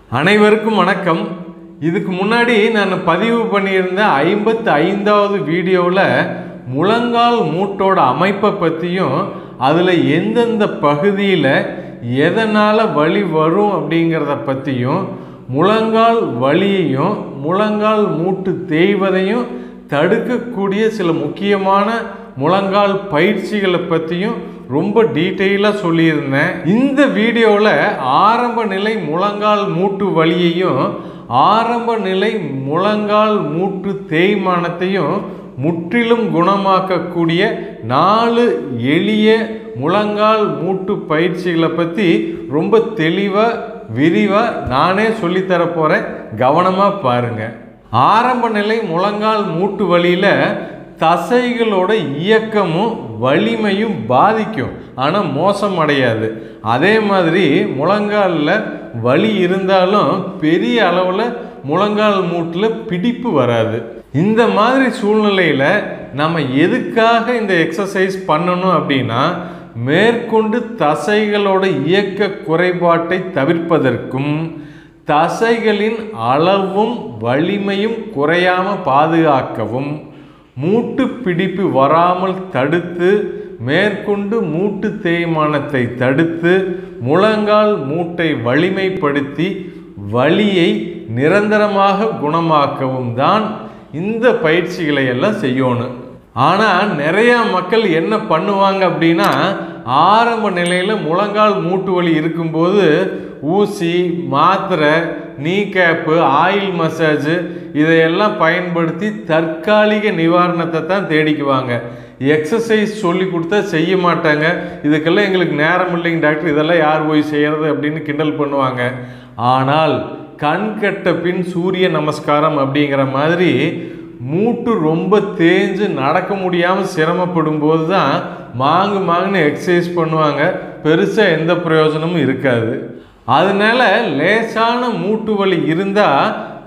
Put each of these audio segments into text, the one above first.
அனைவருக்கும் வணக்கம் இதுக்கு முன்னாடி நான் பதிவு பண்ணியிருந்த ஐம்பத்து ஐந்தாவது வீடியோவில் முழங்கால் மூட்டோட அமைப்பை பற்றியும் அதில் எந்தெந்த பகுதியில் எதனால் வலி வரும் அப்படிங்கிறத பற்றியும் முழங்கால் வலியையும் முழங்கால் மூட்டு தேய்வதையும் தடுக்கக்கூடிய சில முக்கியமான முழங்கால் பயிற்சிகளை பற்றியும் ரொம்ப டீட்டெயிலாக சொல்லியிருந்தேன் இந்த வீடியோவில் ஆரம்ப நிலை முழங்கால் மூட்டு வலியையும் ஆரம்ப நிலை முழங்கால் மூட்டு தேய்மானத்தையும் முற்றிலும் குணமாக்கக்கூடிய நாலு எளிய முழங்கால் மூட்டு பயிற்சிகளை பற்றி ரொம்ப தெளிவாக விரிவாக நானே சொல்லித்தர போகிறேன் கவனமாக பாருங்கள் ஆரம்ப நிலை முழங்கால் மூட்டு வலியில் தசைகளோட இயக்கமும் வலிமையும் பாதிக்கும் ஆனால் மோசம் அடையாது அதே மாதிரி முழங்காலில் வலி இருந்தாலும் பெரிய அளவில் முழங்கால் மூட்டில் பிடிப்பு வராது இந்த மாதிரி சூழ்நிலையில் நம்ம எதுக்காக இந்த எக்ஸசைஸ் பண்ணணும் அப்படின்னா மேற்கொண்டு தசைகளோட இயக்க குறைபாட்டை தவிர்ப்பதற்கும் தசைகளின் அளவும் வலிமையும் குறையாமல் பாதுகாக்கவும் மூட்டு பிடிப்பு வராமல் தடுத்து மேற்கொண்டு மூட்டு தேய்மானத்தை தடுத்து முழங்கால் மூட்டை வலிமைப்படுத்தி வலியை நிரந்தரமாக குணமாக்கவும் தான் இந்த பயிற்சிகளை எல்லாம் செய்யணும் ஆனால் நிறையா மக்கள் என்ன பண்ணுவாங்க அப்படின்னா ஆரம்ப நிலையில் முழங்கால் மூட்டு வலி இருக்கும்போது ஊசி மாத்திரை நீ கேப்பு ஆயில் மசாஜ் இதையெல்லாம் பயன்படுத்தி தற்காலிக நிவாரணத்தை தான் தேடிக்குவாங்க எக்ஸசைஸ் சொல்லி கொடுத்தா செய்ய மாட்டாங்க இதுக்கெல்லாம் எங்களுக்கு நேரம் இல்லைங்க டாக்டர் இதெல்லாம் யார் போய் செய்கிறது அப்படின்னு கிண்டல் பண்ணுவாங்க ஆனால் கண் கட்ட பின் சூரிய நமஸ்காரம் அப்படிங்கிற மாதிரி மூட்டு ரொம்ப தேஞ்சு நடக்க முடியாமல் சிரமப்படும் போது தான் மாங்கு மாங்குன்னு எக்ஸசைஸ் பண்ணுவாங்க பெருசாக எந்த பிரயோஜனமும் இருக்காது அதனால லேசான மூட்டு வலி இருந்தால்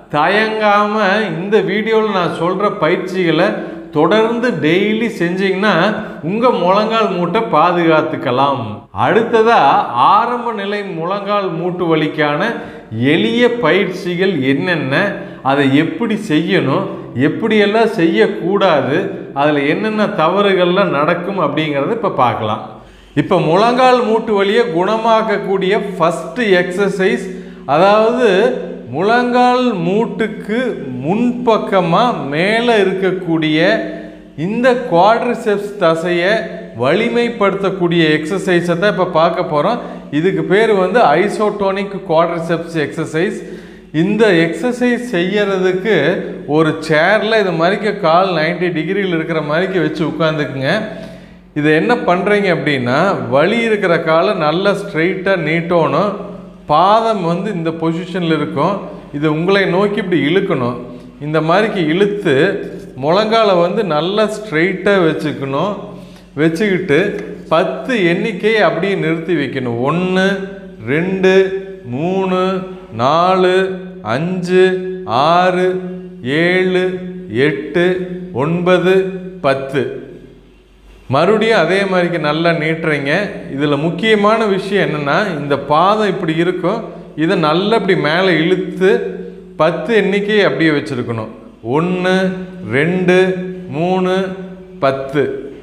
தயங்காமல் இந்த வீடியோவில் நான் சொல்கிற பயிற்சிகளை தொடர்ந்து டெய்லி செஞ்சீங்கன்னா உங்கள் முழங்கால் மூட்டை பாதுகாத்துக்கலாம் அடுத்ததா ஆரம்ப நிலை முழங்கால் மூட்டு வலிக்கான எளிய பயிற்சிகள் என்னென்ன அதை எப்படி செய்யணும் எப்படியெல்லாம் செய்யக்கூடாது அதில் என்னென்ன தவறுகள்லாம் நடக்கும் அப்படிங்கிறத இப்போ பார்க்கலாம் இப்போ முழங்கால் மூட்டு வலியை குணமாக்கக்கூடிய ஃபஸ்ட்டு எக்ஸசைஸ் அதாவது முழங்கால் மூட்டுக்கு முன்பக்கமாக மேலே இருக்கக்கூடிய இந்த குவாட்ரிசெப்ஸ் தசையை வலிமைப்படுத்தக்கூடிய எக்ஸசைஸை தான் இப்போ பார்க்க போகிறோம் இதுக்கு பேர் வந்து ஐசோட்டோனிக் குவாட்ரிசெப்ஸ் எக்ஸசைஸ் இந்த எக்ஸசைஸ் செய்யறதுக்கு ஒரு சேரில் இது மாதிரிக்கு கால் நைன்டி டிகிரியில் இருக்கிற மாதிரிக்கு வச்சு உட்காந்துக்குங்க இதை என்ன பண்ணுறீங்க அப்படின்னா வலி இருக்கிற காலை நல்லா ஸ்ட்ரைட்டாக நீட்டணும் பாதம் வந்து இந்த பொசிஷனில் இருக்கும் இதை உங்களை நோக்கி இப்படி இழுக்கணும் இந்த மாதிரிக்கு இழுத்து முழங்கால வந்து நல்லா ஸ்ட்ரைட்டாக வச்சுக்கணும் வச்சுக்கிட்டு பத்து எண்ணிக்கையை அப்படியே நிறுத்தி வைக்கணும் ஒன்று ரெண்டு மூணு நாலு அஞ்சு ஆறு ஏழு எட்டு ஒன்பது பத்து மறுபடியும் அதே மாதிரிக்கு நல்லா நீட்டுறீங்க இதில் முக்கியமான விஷயம் என்னென்னா இந்த பாதம் இப்படி இருக்கும் இதை நல்லா இப்படி மேலே இழுத்து பத்து எண்ணிக்கையை அப்படியே வச்சுருக்கணும் ஒன்று ரெண்டு மூணு பத்து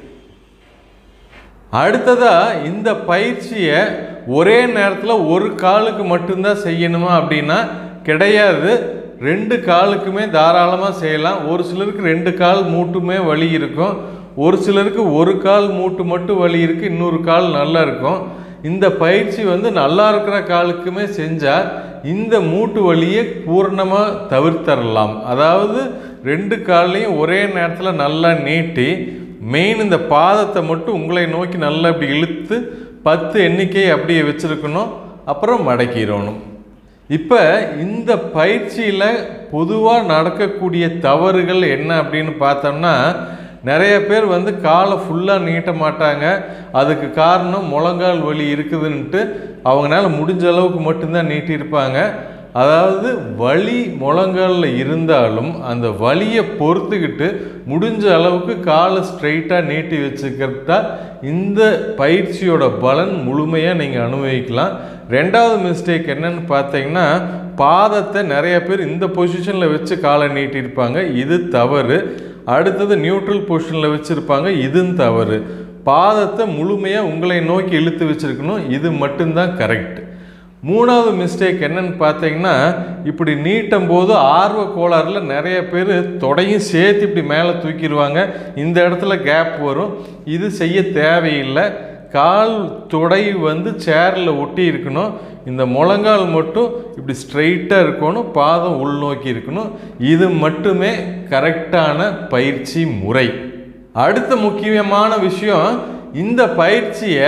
அடுத்ததாக இந்த பயிற்சியை ஒரே நேரத்தில் ஒரு காலுக்கு மட்டும்தான் செய்யணுமா அப்படின்னா கிடையாது ரெண்டு காலுக்குமே தாராளமாக செய்யலாம் ஒரு சிலருக்கு ரெண்டு கால் மூட்டுமே வலி இருக்கும் ஒரு சிலருக்கு ஒரு கால் மூட்டு மட்டும் வலி இருக்குது இன்னொரு கால் நல்லா இருக்கும் இந்த பயிற்சி வந்து நல்லா இருக்கிற காலுக்குமே செஞ்சால் இந்த மூட்டு வலியை பூர்ணமாக தவிர்த்தரலாம் அதாவது ரெண்டு கால்லையும் ஒரே நேரத்தில் நல்லா நீட்டி மெயின் இந்த பாதத்தை மட்டும் உங்களை நோக்கி நல்லா இப்படி இழுத்து பத்து எண்ணிக்கையை அப்படியே வச்சுருக்கணும் அப்புறம் மடக்கிடணும் இப்போ இந்த பயிற்சியில் பொதுவாக நடக்கக்கூடிய தவறுகள் என்ன அப்படின்னு பார்த்தோம்னா நிறைய பேர் வந்து காலை ஃபுல்லாக நீட்ட மாட்டாங்க அதுக்கு காரணம் முழங்கால் வலி இருக்குதுன்ட்டு அவங்களால முடிஞ்ச அளவுக்கு மட்டும்தான் நீட்டியிருப்பாங்க அதாவது வலி முழங்காலில் இருந்தாலும் அந்த வலியை பொறுத்துக்கிட்டு முடிஞ்ச அளவுக்கு காலை ஸ்ட்ரைட்டாக நீட்டி வச்சுக்கிறதா இந்த பயிற்சியோட பலன் முழுமையாக நீங்கள் அனுபவிக்கலாம் ரெண்டாவது மிஸ்டேக் என்னன்னு பார்த்தீங்கன்னா பாதத்தை நிறைய பேர் இந்த பொசிஷனில் வச்சு காலை நீட்டியிருப்பாங்க இது தவறு அடுத்தது நியூட்ரல் பொசிஷனில் வச்சுருப்பாங்க இதுவும் தவறு பாதத்தை முழுமையாக உங்களை நோக்கி இழுத்து வச்சிருக்கணும் இது மட்டும்தான் கரெக்ட் மூணாவது மிஸ்டேக் என்னன்னு பார்த்தீங்கன்னா இப்படி நீட்டும் போது ஆர்வ கோளாறில் நிறைய பேர் தொடையும் சேர்த்து இப்படி மேலே தூக்கிடுவாங்க இந்த இடத்துல கேப் வரும் இது செய்ய தேவையில்லை கால் தொடை வந்து சேரில் ஒட்டி இருக்கணும் இந்த முழங்கால் மட்டும் இப்படி ஸ்ட்ரைட்டாக இருக்கணும் பாதம் உள்நோக்கி இருக்கணும் இது மட்டுமே கரெக்டான பயிற்சி முறை அடுத்த முக்கியமான விஷயம் இந்த பயிற்சியை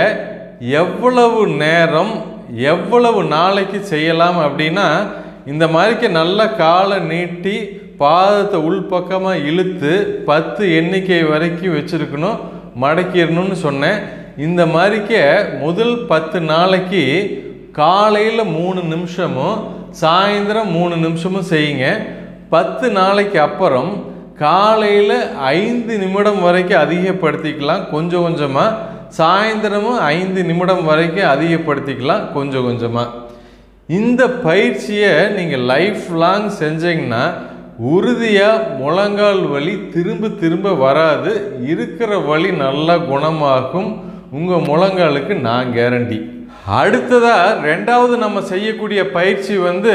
எவ்வளவு நேரம் எவ்வளவு நாளைக்கு செய்யலாம் அப்படின்னா இந்த மாதிரிக்கு நல்ல காலை நீட்டி பாதத்தை உள்பக்கமாக இழுத்து பத்து எண்ணிக்கை வரைக்கும் வச்சுருக்கணும் மடக்கிடணும்னு சொன்னேன் இந்த மாதிரிக்க முதல் பத்து நாளைக்கு காலையில் மூணு நிமிஷமும் சாயந்தரம் மூணு நிமிஷமும் செய்யுங்க பத்து நாளைக்கு அப்புறம் காலையில் ஐந்து நிமிடம் வரைக்கும் அதிகப்படுத்திக்கலாம் கொஞ்சம் கொஞ்சமாக சாயந்தரமும் ஐந்து நிமிடம் வரைக்கும் அதிகப்படுத்திக்கலாம் கொஞ்சம் கொஞ்சமாக இந்த பயிற்சியை நீங்கள் லைஃப் லாங் செஞ்சீங்கன்னா உறுதியாக முழங்கால் வலி திரும்ப திரும்ப வராது இருக்கிற வலி நல்லா குணமாகும் உங்கள் முழங்காலுக்கு நான் கேரண்டி அடுத்ததாக ரெண்டாவது நம்ம செய்யக்கூடிய பயிற்சி வந்து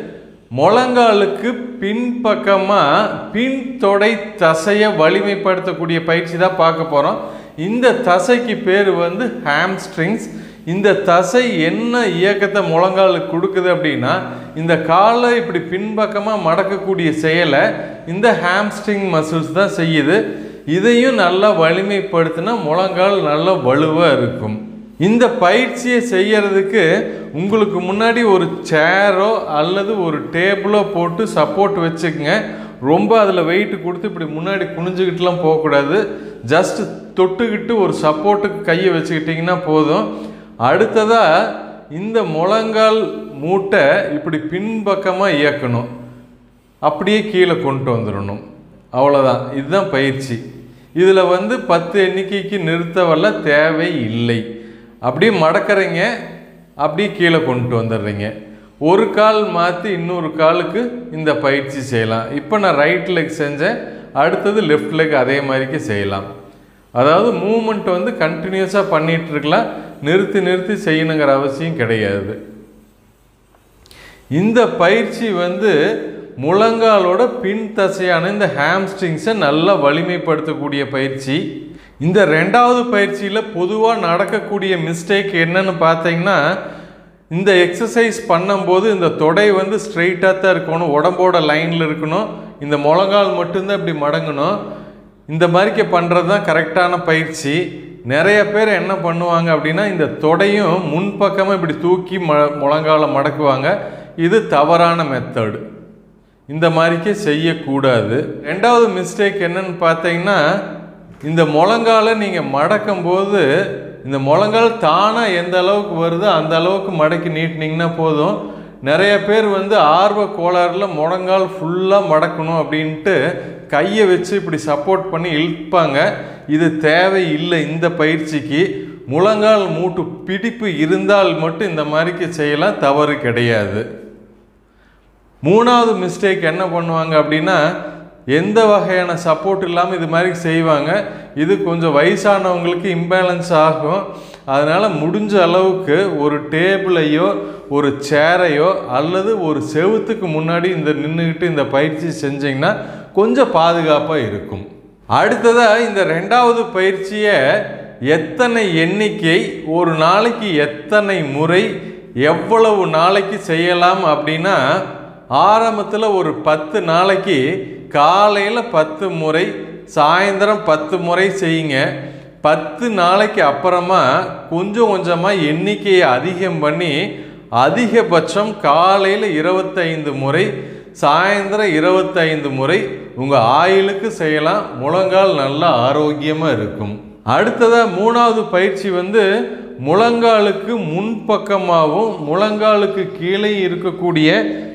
முழங்காலுக்கு பின்பக்கமாக பின் தொடை தசையை வலிமைப்படுத்தக்கூடிய பயிற்சி தான் பார்க்க போகிறோம் இந்த தசைக்கு பேர் வந்து ஹாம்ஸ்ட்ரிங்ஸ் இந்த தசை என்ன இயக்கத்தை முழங்காலுக்கு கொடுக்குது அப்படின்னா இந்த காலை இப்படி பின்பக்கமாக மடக்கக்கூடிய செயலை இந்த ஹாம்ஸ்ட்ரிங் மசில்ஸ் தான் செய்யுது இதையும் நல்லா வலிமைப்படுத்தினா முழங்கால் நல்லா வலுவாக இருக்கும் இந்த பயிற்சியை செய்யறதுக்கு உங்களுக்கு முன்னாடி ஒரு சேரோ அல்லது ஒரு டேபிளோ போட்டு சப்போர்ட் வச்சுக்கங்க ரொம்ப அதில் வெயிட் கொடுத்து இப்படி முன்னாடி குனிஞ்சுக்கிட்டுலாம் போகக்கூடாது ஜஸ்ட் தொட்டுக்கிட்டு ஒரு சப்போர்ட்டுக்கு கையை வச்சுக்கிட்டிங்கன்னா போதும் அடுத்ததாக இந்த முழங்கால் மூட்டை இப்படி பின்பக்கமாக இயக்கணும் அப்படியே கீழே கொண்டு வந்துடணும் அவ்வளோதான் இதுதான் பயிற்சி இதில் வந்து பத்து எண்ணிக்கைக்கு நிறுத்தவல்ல தேவை இல்லை அப்படியே மடக்கறீங்க அப்படியே கீழே கொண்டு வந்துடுறீங்க ஒரு கால் மாற்றி இன்னொரு காலுக்கு இந்த பயிற்சி செய்யலாம் இப்போ நான் ரைட் லெக் செஞ்சேன் அடுத்தது லெஃப்ட் லெக் அதே மாதிரிக்கு செய்யலாம் அதாவது மூமெண்ட் வந்து கண்டினியூஸாக பண்ணிகிட்டு இருக்கலாம் நிறுத்தி நிறுத்தி செய்யணுங்கிற அவசியம் கிடையாது இந்த பயிற்சி வந்து முழங்காலோட பின் தசையான இந்த ஹாம்ஸ்ட்ரிங்ஸை நல்லா வலிமைப்படுத்தக்கூடிய பயிற்சி இந்த ரெண்டாவது பயிற்சியில் பொதுவாக நடக்கக்கூடிய மிஸ்டேக் என்னன்னு பார்த்தீங்கன்னா இந்த எக்ஸசைஸ் பண்ணும்போது இந்த தொடை வந்து ஸ்ட்ரைட்டாக தான் இருக்கணும் உடம்போட லைனில் இருக்கணும் இந்த முழங்கால் மட்டும்தான் இப்படி மடங்கணும் இந்த மாதிரிக்க பண்ணுறது தான் கரெக்டான பயிற்சி நிறைய பேர் என்ன பண்ணுவாங்க அப்படின்னா இந்த தொடையும் முன்பக்கமாக இப்படி தூக்கி ம முழங்கால மடக்குவாங்க இது தவறான மெத்தடு இந்த மாதிரிக்கு செய்யக்கூடாது ரெண்டாவது மிஸ்டேக் என்னன்னு பார்த்தீங்கன்னா இந்த முழங்கால நீங்கள் மடக்கும் போது இந்த முழங்கால் தானாக எந்த அளவுக்கு வருதோ அந்த அளவுக்கு மடக்கி நீட்டினீங்கன்னா போதும் நிறைய பேர் வந்து ஆர்வ கோளாறில் முழங்கால் ஃபுல்லாக மடக்கணும் அப்படின்ட்டு கையை வச்சு இப்படி சப்போர்ட் பண்ணி இழுப்பாங்க இது தேவையில்லை இந்த பயிற்சிக்கு முழங்கால் மூட்டு பிடிப்பு இருந்தால் மட்டும் இந்த மாதிரிக்கு செய்யலாம் தவறு கிடையாது மூணாவது மிஸ்டேக் என்ன பண்ணுவாங்க அப்படின்னா எந்த வகையான சப்போர்ட் இல்லாமல் இது மாதிரி செய்வாங்க இது கொஞ்சம் வயசானவங்களுக்கு இம்பேலன்ஸ் ஆகும் அதனால் முடிஞ்ச அளவுக்கு ஒரு டேபிளையோ ஒரு சேரையோ அல்லது ஒரு செவுத்துக்கு முன்னாடி இந்த நின்றுக்கிட்டு இந்த பயிற்சி செஞ்சிங்கன்னா கொஞ்சம் பாதுகாப்பாக இருக்கும் அடுத்ததாக இந்த ரெண்டாவது பயிற்சியை எத்தனை எண்ணிக்கை ஒரு நாளைக்கு எத்தனை முறை எவ்வளவு நாளைக்கு செய்யலாம் அப்படின்னா ஆரம்பத்தில் ஒரு பத்து நாளைக்கு காலையில் பத்து முறை சாயந்தரம் பத்து முறை செய்யுங்க பத்து நாளைக்கு அப்புறமா கொஞ்சம் கொஞ்சமாக எண்ணிக்கையை அதிகம் பண்ணி அதிகபட்சம் காலையில் இருபத்தைந்து முறை சாயந்தரம் இருபத்தைந்து முறை உங்கள் ஆயுளுக்கு செய்யலாம் முழங்கால் நல்லா ஆரோக்கியமாக இருக்கும் அடுத்ததாக மூணாவது பயிற்சி வந்து முழங்காலுக்கு முன்பக்கமாகவும் முழங்காலுக்கு கீழே இருக்கக்கூடிய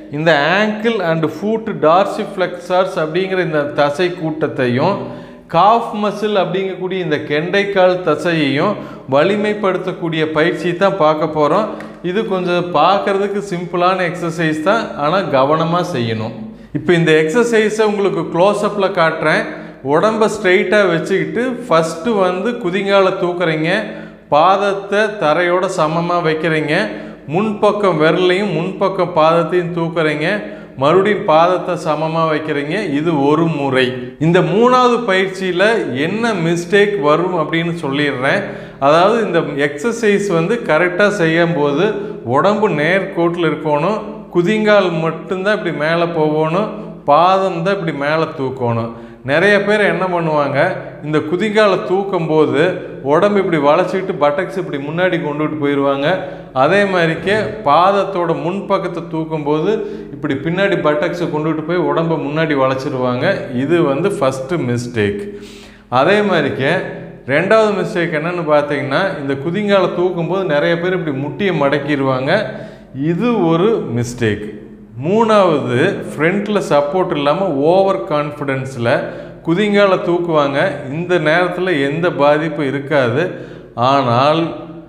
இந்த ஆங்கிள் அண்ட் ஃபூட் டார்சிஃப்ளெக்சர்ஸ் அப்படிங்கிற இந்த தசை கூட்டத்தையும் காஃப் மசில் அப்படிங்கக்கூடிய இந்த கெண்டைக்கால் தசையையும் வலிமைப்படுத்தக்கூடிய பயிற்சி தான் பார்க்க போகிறோம் இது கொஞ்சம் பார்க்கறதுக்கு சிம்பிளான எக்ஸசைஸ் தான் ஆனால் கவனமாக செய்யணும் இப்போ இந்த எக்ஸசைஸை உங்களுக்கு க்ளோஸ்அப்பில் காட்டுறேன் உடம்ப ஸ்ட்ரெயிட்டாக வச்சுக்கிட்டு ஃபஸ்ட்டு வந்து குதிங்கால தூக்குறீங்க பாதத்தை தரையோட சமமாக வைக்கிறீங்க முன்பக்கம் விரலையும் முன்பக்கம் பாதத்தையும் தூக்குறீங்க மறுபடியும் பாதத்தை சமமாக வைக்கிறீங்க இது ஒரு முறை இந்த மூணாவது பயிற்சியில் என்ன மிஸ்டேக் வரும் அப்படின்னு சொல்லிடுறேன் அதாவது இந்த எக்ஸசைஸ் வந்து கரெக்டாக செய்யும்போது உடம்பு நேர்கோட்டில் இருக்கணும் குதிங்கால் மட்டும்தான் இப்படி மேலே போகணும் பாதம் தான் இப்படி மேலே தூக்கணும் நிறைய பேர் என்ன பண்ணுவாங்க இந்த குதிங்காலை தூக்கும் போது உடம்பு இப்படி வளைச்சிக்கிட்டு பட்டக்ஸ் இப்படி முன்னாடி கொண்டுட்டு போயிடுவாங்க அதே மாதிரிக்கே பாதத்தோட முன்பக்கத்தை தூக்கும் போது இப்படி பின்னாடி பட்டக்ஸை கொண்டுட்டு போய் உடம்பை முன்னாடி வளைச்சிருவாங்க இது வந்து ஃபஸ்ட்டு மிஸ்டேக் அதே மாதிரிக்கே ரெண்டாவது மிஸ்டேக் என்னன்னு பார்த்தீங்கன்னா இந்த குதிங்காலை தூக்கும்போது நிறைய பேர் இப்படி முட்டியை மடக்கிடுவாங்க இது ஒரு மிஸ்டேக் மூணாவது ஃப்ரண்ட்டில் சப்போர்ட் இல்லாமல் ஓவர் கான்ஃபிடென்ஸில் குதிங்கால தூக்குவாங்க இந்த நேரத்தில் எந்த பாதிப்பும் இருக்காது ஆனால்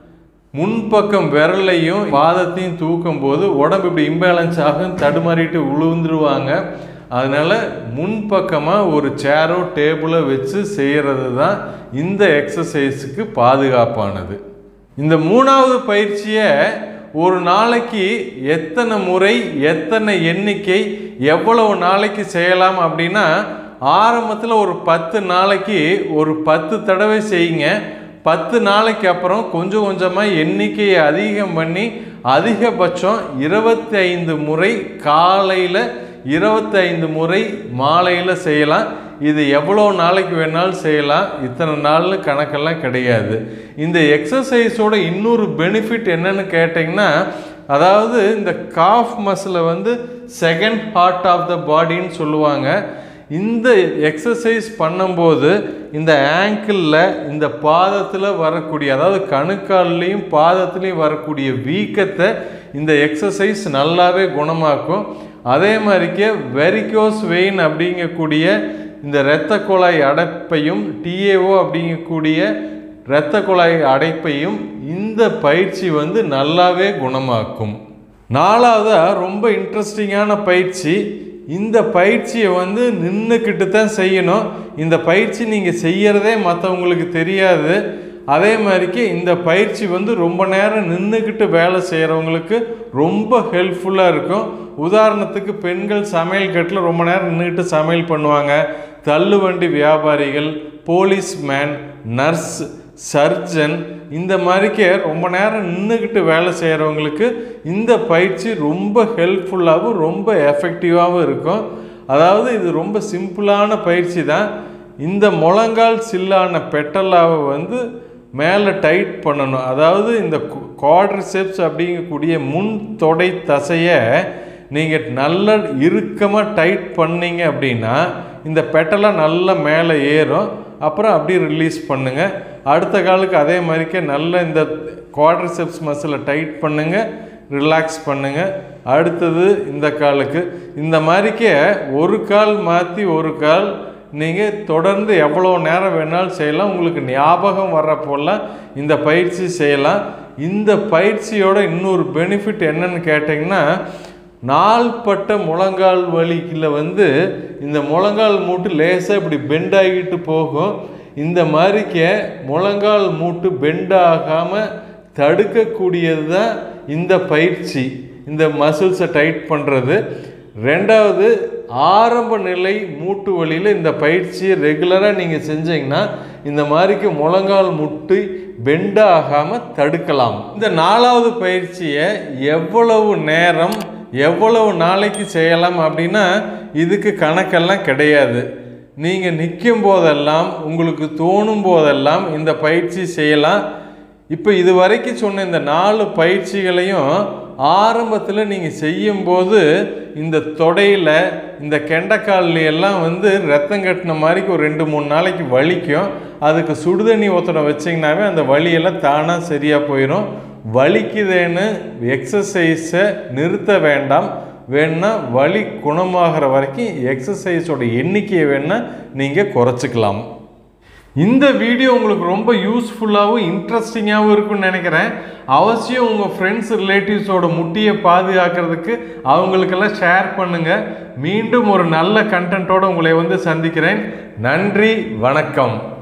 முன்பக்கம் விரலையும் பாதத்தையும் தூக்கும் போது உடம்பு இப்படி இம்பேலன்ஸ் ஆகும் தடுமாறிட்டு விழுந்துருவாங்க அதனால் முன்பக்கமாக ஒரு சேரோ டேபிளோ வச்சு செய்கிறது தான் இந்த எக்ஸசைஸுக்கு பாதுகாப்பானது இந்த மூணாவது பயிற்சியை ஒரு நாளைக்கு எத்தனை முறை எத்தனை எண்ணிக்கை எவ்வளவு நாளைக்கு செய்யலாம் அப்படின்னா ஆரம்பத்தில் ஒரு பத்து நாளைக்கு ஒரு பத்து தடவை செய்யுங்க பத்து நாளைக்கு அப்புறம் கொஞ்சம் கொஞ்சமாக எண்ணிக்கையை அதிகம் பண்ணி அதிகபட்சம் இருபத்தி ஐந்து முறை காலையில் இருபத்தி ஐந்து முறை மாலையில் செய்யலாம் இது எவ்வளோ நாளைக்கு வேணாலும் செய்யலாம் இத்தனை நாள்னு கணக்கெல்லாம் கிடையாது இந்த எக்ஸசைஸோட இன்னொரு பெனிஃபிட் என்னன்னு கேட்டிங்கன்னா அதாவது இந்த காஃப் மசிலை வந்து செகண்ட் ஹார்ட் ஆஃப் த பாடின்னு சொல்லுவாங்க இந்த எக்ஸசைஸ் பண்ணும்போது இந்த ஆங்கிளில் இந்த பாதத்தில் வரக்கூடிய அதாவது கணுக்கால்லையும் பாதத்துலேயும் வரக்கூடிய வீக்கத்தை இந்த எக்ஸசைஸ் நல்லாவே குணமாக்கும் அதே மாதிரிக்கே வெரிகோஸ் வெயின் அப்படிங்கக்கூடிய இந்த இரத்த குழாய் அடைப்பையும் டிஏஓ அப்படிங்கக்கூடிய இரத்த குழாய் அடைப்பையும் இந்த பயிற்சி வந்து நல்லாவே குணமாக்கும் நாலாவதாக ரொம்ப இன்ட்ரெஸ்டிங்கான பயிற்சி இந்த பயிற்சியை வந்து நின்றுக்கிட்டு தான் செய்யணும் இந்த பயிற்சி நீங்கள் செய்கிறதே மற்றவங்களுக்கு தெரியாது அதே மாதிரிக்கு இந்த பயிற்சி வந்து ரொம்ப நேரம் நின்றுக்கிட்டு வேலை செய்கிறவங்களுக்கு ரொம்ப ஹெல்ப்ஃபுல்லாக இருக்கும் உதாரணத்துக்கு பெண்கள் சமையல் கட்டில் ரொம்ப நேரம் நின்றுக்கிட்டு சமையல் பண்ணுவாங்க தள்ளுவண்டி வியாபாரிகள் போலீஸ்மேன் நர்ஸ் சர்ஜன் இந்த மாதிரிக்கே ரொம்ப நேரம் நின்றுக்கிட்டு வேலை செய்கிறவங்களுக்கு இந்த பயிற்சி ரொம்ப ஹெல்ப்ஃபுல்லாகவும் ரொம்ப எஃபெக்டிவாகவும் இருக்கும் அதாவது இது ரொம்ப சிம்பிளான பயிற்சி தான் இந்த முழங்கால் சில்லான பெட்டலாவை வந்து மேலே டைட் பண்ணணும் அதாவது இந்த குவாட்ரிசெப்ஸ் அப்படிங்கக்கூடிய முன் தொடை தசையை நீங்கள் நல்ல இறுக்கமாக டைட் பண்ணீங்க அப்படின்னா இந்த பெட்டலாக நல்லா மேலே ஏறும் அப்புறம் அப்படியே ரிலீஸ் பண்ணுங்கள் அடுத்த காலுக்கு அதே மாதிரிக்கே நல்ல இந்த குவாட்ரிசெப்ஸ் மசிலை டைட் பண்ணுங்கள் ரிலாக்ஸ் பண்ணுங்கள் அடுத்தது இந்த காலுக்கு இந்த மாதிரிக்கே ஒரு கால் மாற்றி ஒரு கால் நீங்கள் தொடர்ந்து எவ்வளோ நேரம் வேணாலும் செய்யலாம் உங்களுக்கு ஞாபகம் வர்றப்போல்லாம் இந்த பயிற்சி செய்யலாம் இந்த பயிற்சியோட இன்னொரு பெனிஃபிட் என்னன்னு கேட்டிங்கன்னா நாள்பட்ட முழங்கால் வலிக்கில் வந்து இந்த முழங்கால் மூட்டு லேசாக இப்படி பெண்ட் ஆகிட்டு போகும் இந்த மாதிரிக்க முழங்கால் மூட்டு பெண்ட் ஆகாமல் தடுக்கக்கூடியது தான் இந்த பயிற்சி இந்த மசில்ஸை டைட் பண்ணுறது ரெண்டாவது ஆரம்ப நிலை மூட்டு வலியில் இந்த பயிற்சியை ரெகுலராக நீங்கள் செஞ்சீங்கன்னா இந்த மாதிரிக்கு முழங்கால் முட்டு பெண்ட் ஆகாமல் தடுக்கலாம் இந்த நாலாவது பயிற்சியை எவ்வளவு நேரம் எவ்வளவு நாளைக்கு செய்யலாம் அப்படின்னா இதுக்கு கணக்கெல்லாம் கிடையாது நீங்கள் நிற்கும் போதெல்லாம் உங்களுக்கு தோணும் போதெல்லாம் இந்த பயிற்சி செய்யலாம் இப்போ இது வரைக்கும் சொன்ன இந்த நாலு பயிற்சிகளையும் ஆரம்பத்தில் நீங்கள் செய்யும்போது இந்த தொடையில் இந்த கெண்டைக்கால்ல எல்லாம் வந்து ரத்தம் கட்டின மாதிரிக்கு ஒரு ரெண்டு மூணு நாளைக்கு வலிக்கும் அதுக்கு சுடுதண்ணி ஒத்தனை வச்சிங்கனாவே அந்த வலியெல்லாம் தானாக சரியாக போயிடும் வலிக்குதேன்னு எக்ஸசைஸை நிறுத்த வேண்டாம் வேணா வலி குணமாகிற வரைக்கும் எக்ஸசைஸோட எண்ணிக்கையை வேணா நீங்கள் குறைச்சிக்கலாம் இந்த வீடியோ உங்களுக்கு ரொம்ப யூஸ்ஃபுல்லாகவும் இன்ட்ரெஸ்டிங்காகவும் இருக்கும்னு நினைக்கிறேன் அவசியம் உங்கள் ஃப்ரெண்ட்ஸ் ரிலேட்டிவ்ஸோட முட்டியை பாதுகாக்கிறதுக்கு அவங்களுக்கெல்லாம் ஷேர் பண்ணுங்கள் மீண்டும் ஒரு நல்ல கண்டென்ட்டோடு உங்களை வந்து சந்திக்கிறேன் நன்றி வணக்கம்